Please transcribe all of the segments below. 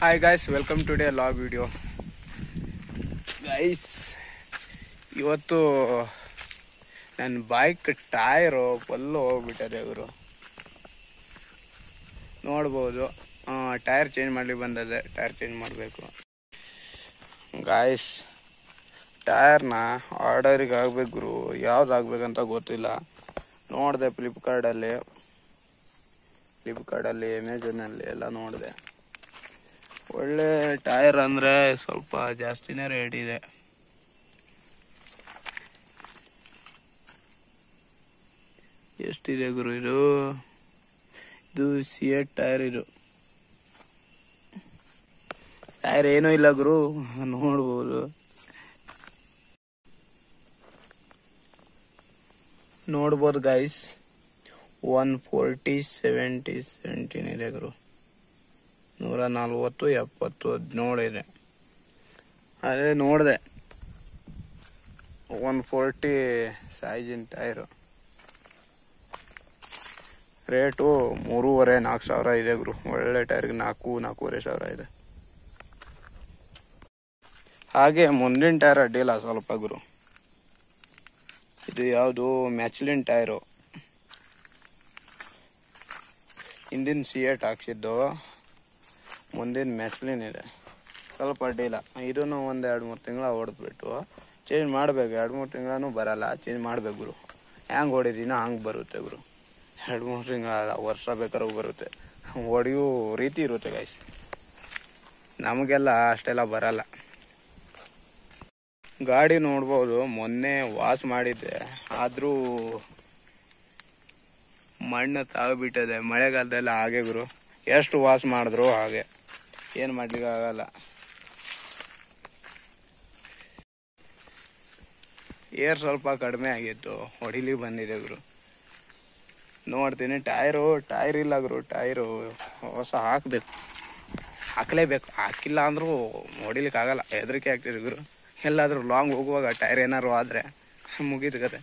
hi guys welcome today vlog video guys ಇವತ್ತು ನನ್ನ bike tyre full ಹೋಗ್ಬಿಟ್ಟದೆ ಇವರು ನೋಡ್ಬೋದು ಟೈರ್ ಚೇಂಜ್ ಮಾಡ್ಲಿಕ್ಕೆ ಬಂದದೆ ಟೈರ್ ಚೇಂಜ್ ಮಾಡಬೇಕು ಗಾಯ್ಸ್ ಟೈರ್ನ ಆರ್ಡರಿಗೆ ಆಗ್ಬೇಕು ಗುರು ಯಾವ್ದು ಆಗ್ಬೇಕಂತ ಗೊತ್ತಿಲ್ಲ ನೋಡಿದೆ ಫ್ಲಿಪ್ಕಾರ್ಟಲ್ಲಿ ಫ್ಲಿಪ್ಕಾರ್ಟಲ್ಲಿ ಅಮೆಝಾನಲ್ಲಿ ಎಲ್ಲ ನೋಡಿದೆ ಒಳ್ಳೆ ಟೈರ್ ಅಂದರೆ ಸ್ವಲ್ಪ ಜಾಸ್ತಿನೇ ರೇಟ್ ಇದೆ ಎಷ್ಟಿದೆ ಗುರು ಇದು ಇದು ಸಿ ಎಟ್ ಟೈರ್ ಇದು ಟೈರ್ ಏನೂ ಇಲ್ಲ ಗುರು ನೋಡ್ಬೋದು ನೋಡ್ಬೋದು guys one forty seventy seventeen ಇದೆ ಗುರು ನೂರ ನಲ್ವತ್ತು ಎಪ್ಪತ್ತು ಹದಿನೇಳು ಇದೆ ಅದೇ ನೋಡಿದೆ ಒನ್ ಫೋರ್ಟಿ ಸೈಜಿನ ಟೈರು ರೇಟು ಮೂರುವರೆ ನಾಲ್ಕು ಸಾವಿರ ಇದೆ ಗುರು ಒಳ್ಳೆ ಟೈರ್ಗೆ ನಾಲ್ಕು ನಾಲ್ಕೂವರೆ ಸಾವಿರ ಇದೆ ಹಾಗೆ ಮುಂದಿನ ಟೈರ್ ಅಡ್ಡಿಲ್ಲ ಸ್ವಲ್ಪ ಗುರು ಇದು ಯಾವುದು ಮ್ಯಾಚ್ಲಿನ್ ಟೈರು ಹಿಂದಿನ ಸಿ ಏಟ್ ಹಾಕ್ಸಿದ್ದು ಮುಂದಿನ ಮೆಸ್ಲಿನ್ ಇದೆ ಸ್ವಲ್ಪ ಅಡ್ಡಿಲ್ಲ ಇದನ್ನು ಒಂದು ಎರಡು ಮೂರು ತಿಂಗಳ ಹೊಡೆದ್ಬಿಟ್ಟು ಚೇಂಜ್ ಮಾಡಬೇಕು ಎರಡು ಮೂರು ತಿಂಗಳೂ ಬರಲ್ಲ ಚೇಂಜ್ ಮಾಡಬೇಕು ಗುರು ಹೆಂಗೆ ಹೊಡಿದೀನೋ ಹಂಗೆ ಬರುತ್ತೆ ಗುರು ಎರಡು ಮೂರು ತಿಂಗಳ ವರ್ಷ ಬೇಕಾದ್ರೂ ಬರುತ್ತೆ ಹೊಡೆಯೋ ರೀತಿ ಇರುತ್ತೆ ಗೈಸ್ ನಮಗೆಲ್ಲ ಅಷ್ಟೆಲ್ಲ ಬರಲ್ಲ ಗಾಡಿ ನೋಡ್ಬೋದು ಮೊನ್ನೆ ವಾಶ್ ಮಾಡಿದ್ದೆ ಆದರೂ ಮಣ್ಣು ತಾಗ್ಬಿಟ್ಟದೆ ಮಳೆಗಾಲದಲ್ಲಿ ಹಾಗೆ ಗುರು ಎಷ್ಟು ವಾಶ್ ಮಾಡಿದ್ರು ಹಾಗೆ ಏನು ಮಾಡ್ಲಿಕ್ಕೆ ಆಗಲ್ಲ ಏರ್ ಸ್ವಲ್ಪ ಕಡಿಮೆ ಆಗಿತ್ತು ಹೊಡಿಲಿ ಬಂದಿದೆ ಗುರು ನೋಡ್ತೀನಿ ಟೈರು ಟೈರ್ ಇಲ್ಲ ಗುರು ಟೈರು ಹೊಸ ಹಾಕ್ಬೇಕು ಹಾಕ್ಲೇಬೇಕು ಹಾಕಿಲ್ಲ ಅಂದ್ರೂ ಹೊಡಿಲಿಕ್ಕೆ ಆಗಲ್ಲ ಹೆದರಿಕೆ ಆಗ್ತಿದೆ ಗುರು ಎಲ್ಲಾದ್ರೂ ಲಾಂಗ್ ಹೋಗುವಾಗ ಟೈರ್ ಏನಾದ್ರು ಆದರೆ ಮುಗೀತು ಕತೆ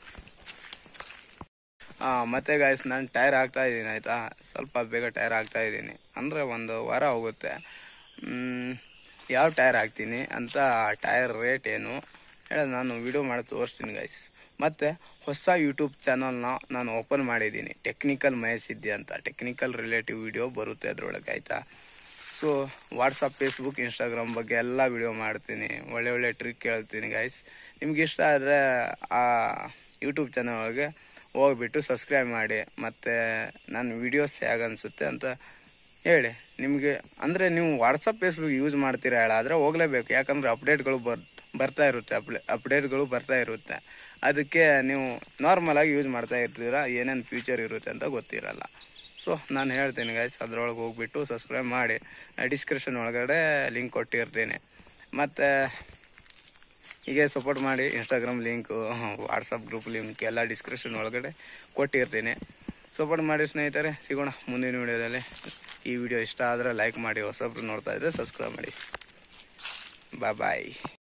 ಹಾಂ ಮತ್ತೆ ಗಾಯ್ಸ್ ನಾನು ಟೈರ್ ಹಾಕ್ತಾ ಇದ್ದೀನಿ ಆಯಿತಾ ಸ್ವಲ್ಪ ಬೇಗ ಟೈರ್ ಹಾಕ್ತಾ ಇದ್ದೀನಿ ಅಂದರೆ ಒಂದು ವಾರ ಹೋಗುತ್ತೆ ಯಾವ ಟೈರ್ ಹಾಕ್ತೀನಿ ಅಂತ ಟೈರ್ ರೇಟ್ ಏನು ಹೇಳೋದು ನಾನು ವಿಡಿಯೋ ಮಾಡಿ ತೋರಿಸ್ತೀನಿ ಗೈಸ್ ಮತ್ತು ಹೊಸ ಯೂಟ್ಯೂಬ್ ಚಾನಲ್ನ ನಾನು ಓಪನ್ ಮಾಡಿದ್ದೀನಿ ಟೆಕ್ನಿಕಲ್ ಮಹೇಶ್ ಸಿದ್ದಿ ಅಂತ ಟೆಕ್ನಿಕಲ್ ರಿಲೇಟಿವ್ ವಿಡಿಯೋ ಬರುತ್ತೆ ಅದರೊಳಗೆ ಆಯಿತಾ ಸೊ ವಾಟ್ಸಪ್ ಫೇಸ್ಬುಕ್ ಇನ್ಸ್ಟಾಗ್ರಾಮ್ ಬಗ್ಗೆ ಎಲ್ಲ ವಿಡಿಯೋ ಮಾಡ್ತೀನಿ ಒಳ್ಳೆ ಒಳ್ಳೆ ಟ್ರಿಕ್ ಹೇಳ್ತೀನಿ ಗೈಸ್ ನಿಮ್ಗೆ ಇಷ್ಟ ಆದರೆ ಆ ಯೂಟ್ಯೂಬ್ ಚಾನಲ್ ಒಳಗೆ ಹೋಗ್ಬಿಟ್ಟು ಸಬ್ಸ್ಕ್ರೈಬ್ ಮಾಡಿ ಮತ್ತು ನನ್ನ ವಿಡಿಯೋಸ್ ಹೇಗೆ ಅನಿಸುತ್ತೆ ಅಂತ ಹೇಳಿ ನಿಮಗೆ ಅಂದರೆ ನೀವು ವಾಟ್ಸಪ್ ಫೇಸ್ಬುಕ್ ಯೂಸ್ ಮಾಡ್ತೀರಾ ಹೇಳಾದರೆ ಹೋಗಲೇಬೇಕು ಯಾಕಂದರೆ ಅಪ್ಡೇಟ್ಗಳು ಬರ್ ಬರ್ತಾ ಇರುತ್ತೆ ಅಪ್ಡೇ ಅಪ್ಡೇಟ್ಗಳು ಬರ್ತಾ ಇರುತ್ತೆ ಅದಕ್ಕೆ ನೀವು ನಾರ್ಮಲಾಗಿ ಯೂಸ್ ಮಾಡ್ತಾ ಇರ್ತೀರ ಏನೇನು ಫ್ಯೂಚರ್ ಇರುತ್ತೆ ಅಂತ ಗೊತ್ತಿರಲ್ಲ ಸೊ ನಾನು ಹೇಳ್ತೀನಿ ಗೈಸ್ ಅದ್ರೊಳಗೆ ಹೋಗ್ಬಿಟ್ಟು ಸಬ್ಸ್ಕ್ರೈಬ್ ಮಾಡಿ ಡಿಸ್ಕ್ರಿಪ್ಷನ್ ಒಳಗಡೆ ಲಿಂಕ್ ಕೊಟ್ಟಿರ್ತೀನಿ ಮತ್ತು ಹೀಗೆ ಸಪೋರ್ಟ್ ಮಾಡಿ Instagram link WhatsApp group link ಎಲ್ಲ ಡಿಸ್ಕ್ರಿಪ್ಷನ್ ಒಳಗಡೆ ಕೊಟ್ಟಿರ್ತೀನಿ ಸಪೋರ್ಟ್ ಮಾಡಿ ಸ್ನೇಹಿತರೆ ಸಿಗೋಣ ಮುಂದಿನ ವಿಡಿಯೋದಲ್ಲಿ ಈ ವಿಡಿಯೋ ಇಷ್ಟ ಆದರೆ ಲೈಕ್ ಮಾಡಿ ಹೊಸಬ್ರು ನೋಡ್ತಾ ಇದ್ದರೆ ಸಬ್ಸ್ಕ್ರೈಬ್ ಮಾಡಿ ಬಾಯ್ ಬಾಯ್